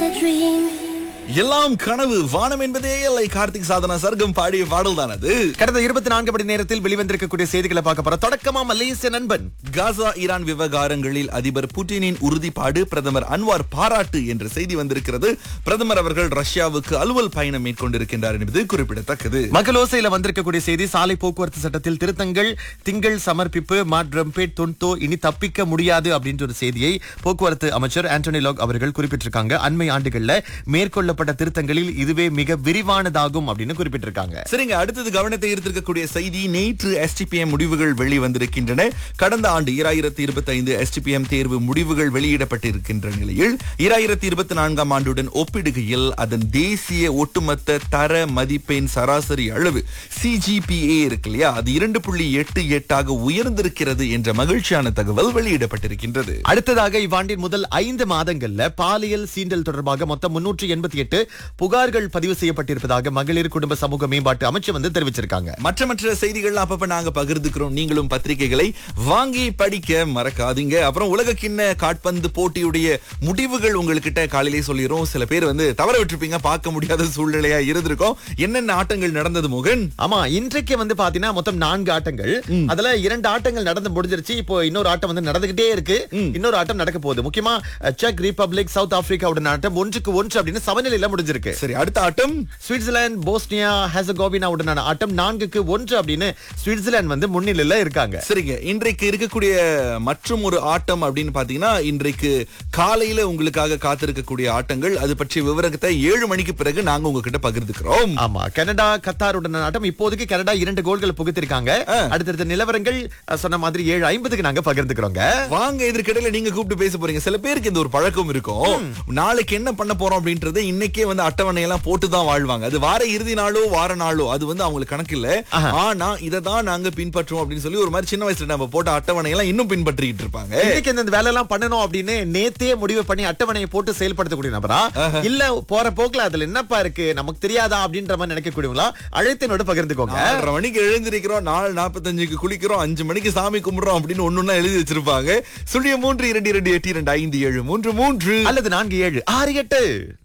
dream. எல்லாம் கனவு வானம் என்பதே இல்லை கார்த்திக் சாதனா சர்க்கம் பாடிய பாடல் தான் அது கடந்த இருபத்தி நான்கு மணி நேரத்தில் வெளிவந்திருக்கக்கூடிய செய்திகளை பார்க்க போறோம் தொடக்கமா மலேசிய நண்பன் காசா ஈரான் விவகாரங்களில் அதிபர் புட்டினின் உறுதிப்பாடு பிரதமர் அன்வார் பாராட்டு என்ற செய்தி வந்திருக்கிறது பிரதமர் அவர்கள் ரஷ்யாவுக்கு அலுவல் பயணம் மேற்கொண்டிருக்கின்றார் என்பது குறிப்பிடத்தக்கது மகளோசையில வந்திருக்கக்கூடிய செய்தி சாலை போக்குவரத்து சட்டத்தில் திருத்தங்கள் திங்கள் சமர்ப்பிப்பு மாட்ரம்பேட் தொன்தோ இனி தப்பிக்க முடியாது அப்படின்ற ஒரு செய்தியை போக்குவரத்து அமைச்சர் ஆண்டனி லாக் அவர்கள் குறிப்பிட்டிருக்காங்க அண்மை ஆண்டுகள்ல மேற்கொள்ளப்பட்ட திருத்தங்களில் இதுவே மிக விரிவானதாகும் அப்படின்னு குறிப்பிட்டிருக்காங்க சரிங்க அடுத்தது கவனத்தை ஈர்த்திருக்கக்கூடிய செய்தி நேற்று எஸ்டிபிஎம் முடிவுகள் வெளிவந்திருக்கின்றன கடந்த ஆண்டு இராயிரத்தி இருபத்தி ஐந்து எஸ்டிபிஎம் தேர்வு முடிவுகள் வெளியிடப்பட்டிருக்கின்ற நிலையில் இராயிரத்தி இருபத்தி நான்காம் ஆண்டுடன் ஒப்பிடுகையில் அதன் தேசிய ஒட்டுமொத்த தர மதிப்பெண் சராசரி அளவு சிஜிபிஏ இருக்கு இல்லையா அது இரண்டு புள்ளி எட்டு எட்டாக உயர்ந்திருக்கிறது என்ற மகிழ்ச்சியான தகவல் வெளியிடப்பட்டிருக்கின்றது அடுத்ததாக இவ்வாண்டின் முதல் ஐந்து மாதங்கள்ல பாலியல் சீண்டல் தொடர்பாக மொத்தம் முன்னூற்றி எண்பத்தி எட்டு புகார்கள் பதிவு செய்யப்பட்டிருப்பதாக மகளிர் குடும்ப சமூக மேம்பாட்டு அமைச்சு வந்து தெரிவிச்சிருக்காங்க மற்ற மற்ற செய்திகள் அப்பப்ப நாங்க பகிர்ந்துக்கிறோம் நீங்களும் பத்திரிகைகளை வாங்கி படிக்க மறக்காதீங்க அப்புறம் உலக கிண்ண காட்பந்து போட்டியுடைய முடிவுகள் உங்ககிட்ட காலையிலே சொல்லிடுறோம் சில பேர் வந்து தவற விட்டுருப்பீங்க பார்க்க முடியாத சூழ்நிலையா இருந்திருக்கும் என்னென்ன ஆட்டங்கள் நடந்தது மோகன் ஆமா இன்றைக்கு வந்து பாத்தீங்கன்னா மொத்தம் நான்கு ஆட்டங்கள் அதுல இரண்டு ஆட்டங்கள் நடந்து முடிஞ்சிருச்சு இப்போ இன்னொரு ஆட்டம் வந்து நடந்துகிட்டே இருக்கு இன்னொரு ஆட்டம் நடக்க போகுது முக்கியமா அஹ், செக் ரிபப்ளிக் சவுத் ஆப்பிரிக்காவுடன் ஆட்டம் ஒன்றுக்கு ஒன்று அப்படின்னு சமநிலையில முடிஞ்சிருக்கு சரி அடுத்த ஆட்டம் சுவிட்சர்லாந்து போஸ்னியா ஹெசகோவினாவுடனான ஆட்டம் நான்குக்கு ஒன்று அப்படின்னு சுவிட்சர்லாந்து வந்து முன்னிலையில இருக்காங்க சரிங்க இன்றைக்கு இருக்கக்கூடிய மற்றும் ஒரு ஆட்டம் அப்படின்னு பாத்தீங்கன்னா இன்றைக்கு காலையில உங்களுக்காக காத்திருக்கக்கூடிய ஆட்டங்கள் அது பற்றிய விவரத்தை ஏழு மணிக்கு பிறகு நாங்க உங்ககிட்ட பகிர்ந்துக்கிறோம் ஆமா கனடா கத்தாருடன் ஆட்டம் இப்போதைக்கு கனடா இரண்டு கோல்கள் புகுத்திருக்காங்க அடுத்தடுத்த நிலவரங்கள் அஹ், சொன்ன மாதிரி ஏழு ஐம்பதுக்கு நாங்க பகிர்ந்துக்கிறோங்க வாங்க இதற்கிடையில நீங்க கூப்பிட்டு பேச போறீங்க சில பேருக்கு இந்த ஒரு பழக்கம் இருக்கும் நாளைக்கு என்ன பண்ண போறோம் அப்படின்றத இன்னைக்கே வந்து அட்டவணை எல்லாம் போட்டுதான் வாழ்வாங்க அது வார இறுதி நாளோ வார நாளோ அது வந்து அவங்களுக்கு கணக்கு இல்ல ஆனா இதை தான் நாங்க பின்பற்றுவோம் அப்படின்னு சொல்லி ஒரு மாதிரி சின்ன வயசுல நம்ம போட்ட அட்டவணை எல்லாம் இன்னும் பின்பற்றிட்டு இருப்பாங்க இன்னைக்கு இந்த வேலை எல்லாம் பண்ணணும் அப்படின்னு நேத்தே முடிவு பண்ணி அட்டவணையை போட்டு செயல்படுத்தக்கூடிய நபரா இல்ல போற போக்குல அதுல என்னப்பா இருக்கு நமக்கு தெரியாதா அப்படின்ற மாதிரி நினைக்கக்கூடியவங்களா அழைத்தனோட பகிர்ந்துக்கோங்க ஆறரை மணிக்கு எழுந்திருக்கிறோம் நாலு நாற்பத்தஞ்சுக்கு குளிக்கிறோம் அஞ்சு மணிக்கு சாமி கும்பிடுறோம் அப்படின்னு ஒண்ணுன்னா எழுதி வச்சிருப்பாங்க சுழிய மூன்று இரண்டு இரண்டு எட்டு இரண்டு ஐந்து ஏழு மூன்று மூன்று அல்லது நான்கு ஏழு ஆறு எட்டு